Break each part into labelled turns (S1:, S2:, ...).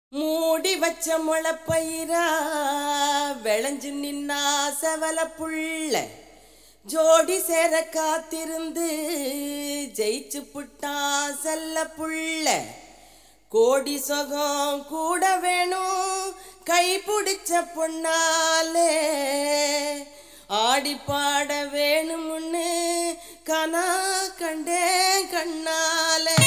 S1: மூடி வச்ச முளப்பயிரா விளைஞ்சு நின்னா செவல புள்ள ஜோடி சேர காத்திருந்து ஜெயிச்சு புட்டா செல்ல புள்ள கோடி சொகம் கூட வேணும் கை பிடிச்ச பொண்ணாலே ஆடி பாட வேணும்னு கனா கண்டேன் கண்ணாலே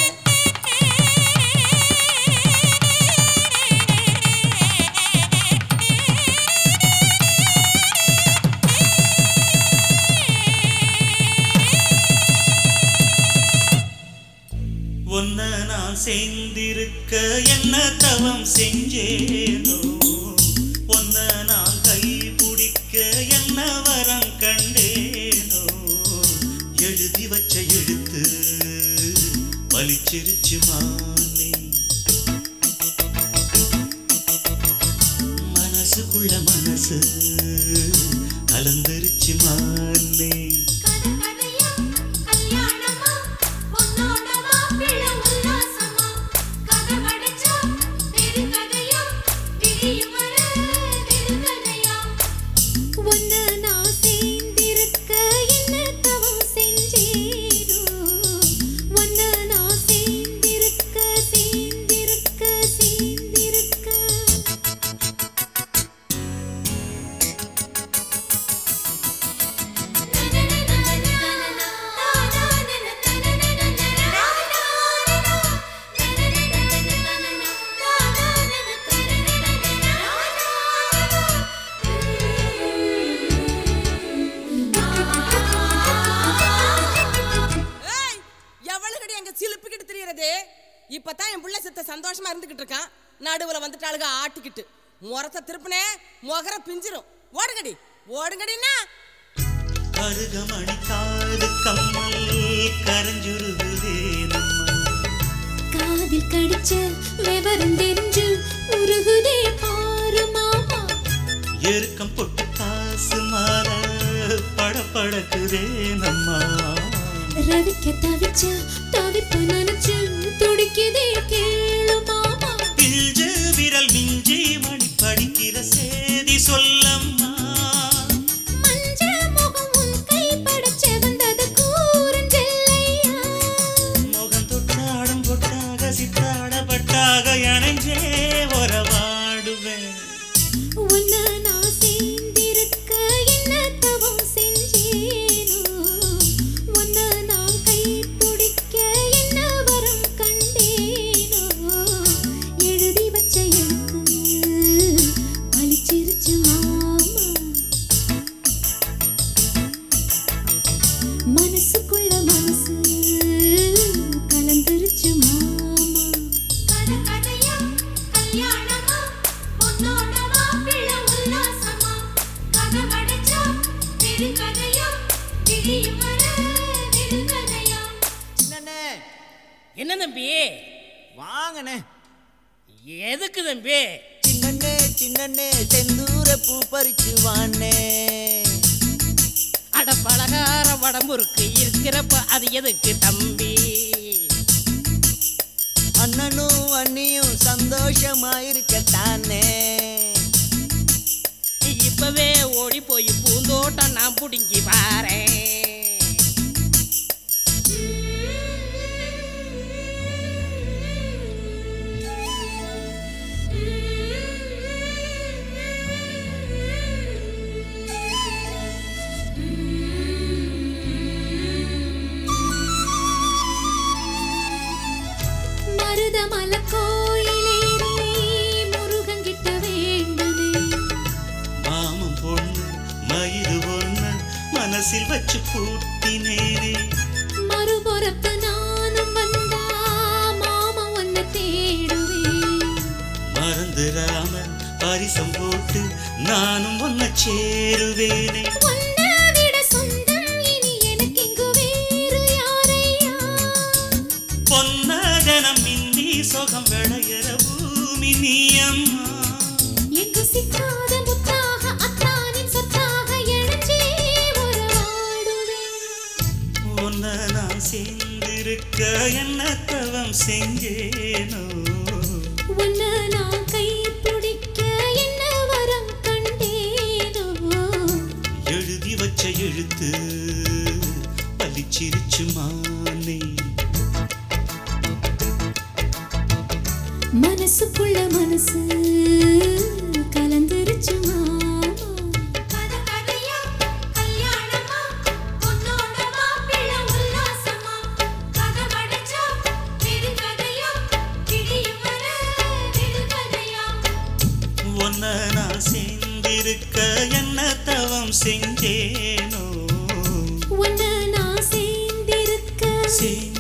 S2: உன்ன நான் சேர்ந்திருக்க என்ன தவம் செஞ்சேனோ உன்ன நான் கை பிடிக்க என்ன வரம் கண்டேனோ எழுதி வச்ச எழுத்து பலிச்சிருச்சு மானே மனசுக்குள்ள மனசு கலந்துருச்சு மானே
S3: கதகதையா கல்யாணமா பொன்னோட மாப்பிள்ளை உல்லாசமா கதவடைச்சா பெருகதையா விடியும் வர விடுகதையா உன்னை நான் சேர்ந்திருக்க என்ன தவம் செஞ்சேனோ உன்னை நான் சேர்ந்திருக்க சேர்ந்திருக்க சேர்ந்திருக்க
S1: ஏய் எவ்வளவுகடி அங்க சிலுப்பிக்கிட்டு திரியறது இப்பதான் என் புள்ள சித்த சந்தோஷமா இருந்துகிட்டு இருக்கான் நடுவுல வந்துட்டாளுக ஆட்டிக்கிட்டு முறத்தை திருப்பினே முகர பிஞ்சிரும் ஓடுங்கடி ஓடுங்கடின்னா
S2: அருகமணி காது கம்மல் கரஞ்சுருகுதே நம்ம
S3: காதில் கடிச்ச விவரம் தெரிஞ்சு உருகுதே பாரு மாமா
S2: எருக்கம் பொட்டு காசு மாற படபடக்குதே நம்மா
S3: ரவிக்க தவிச்ச தவிப்பு நினைச்சு துடிக்குதே கேளு மாமா
S2: பிஞ்சு விரல் மிஞ்சி மணி படிக்கிற சேதி சொல்லம்மா
S3: மஞ்ச முகம் உன் கை படைச்ச வந்தது கூறுஞ்செல்லையா
S2: முகம் தொட்டாடம் பொட்டாக சித்தாட பட்டாக இணைஞ்சே உறவாடுவேன்
S3: உன்னை நான் சேர்ந்திருக்க என்ன தவம் செஞ்சேனோ உன்னை நான் கை பிடிக்க என்ன வரம் கண்டேனோ எழுதி வச்ச எழுத்து பலிச்சிருச்சு மாமா மனசுக்குள்ள மனசு கலந்துருச்சு மாமா கதகதையா கல்யாணமா பொன்னோட மாப்பிள்ளை உல்லாசமா கதவடைச்சா பெருகதையா விடியும் வர விடுகதையா
S4: சின்னண்ணே
S5: என்ன தம்பி
S4: வாங்கண்ணே
S5: எதுக்கு தம்பி
S4: சின்னண்ணே சின்னண்ணே செந்தூர பூ பறிச்சு வாண்ணே
S5: அட பலகார வடம்புருக்கு இருக்கிறப்ப அது எதுக்கு தம்பி
S4: அண்ணனும் அண்ணியும் சந்தோஷமா இருக்கத்தானே
S5: இப்பவே ஓடி போய் பூந்தோட்டம் நான் புடுங்கி பாறேன்
S3: மருதமல கோயிலேறி முருகங்கிட்ட வேண்டுமே
S2: மாமன் பொண்ணு மயிறு ஒண்ணு மனசில் வச்சு பூட்டினேனே
S3: மறுபுறத்து நானும் வந்தா மாமா உன்னை தேடுவேன்
S2: மறந்துடாம பரிசம் போட்டு நானும் ஒன்ன சேருவேனே
S3: உன்னை விட சொந்தம் இனி எனக்கு இங்கு வேறு யாரையா
S2: பொன்னகனம் மின்னி சொகம் விளையிற பூமி நீ அம்மா
S3: எங்கு சிக்காத முத்தாக அத்தானின் சொத்தாக இணைஞ்சே உறவாடுவேன்
S2: உன்னை நான் சேர்ந்திருக்க என்ன தவம் செஞ்சேனோ
S3: உன்னை நான் கை மனசுக்குள்ள மனசு கலந்துருச்சு மாமா கத கதையா கல்யாணமா உன்னோட மாப்பிள்ளை உல்லாசமா கதை மடிச்சா பெருங்கதையா விடியும் வர விடுகதையா
S2: ஒன்ன நான் சேர்ந்திருக்க என்ன தவம் செஞ்சேனோ
S3: உன்னை நான் சேர்ந்திருக்க
S2: செஞ்சேனோ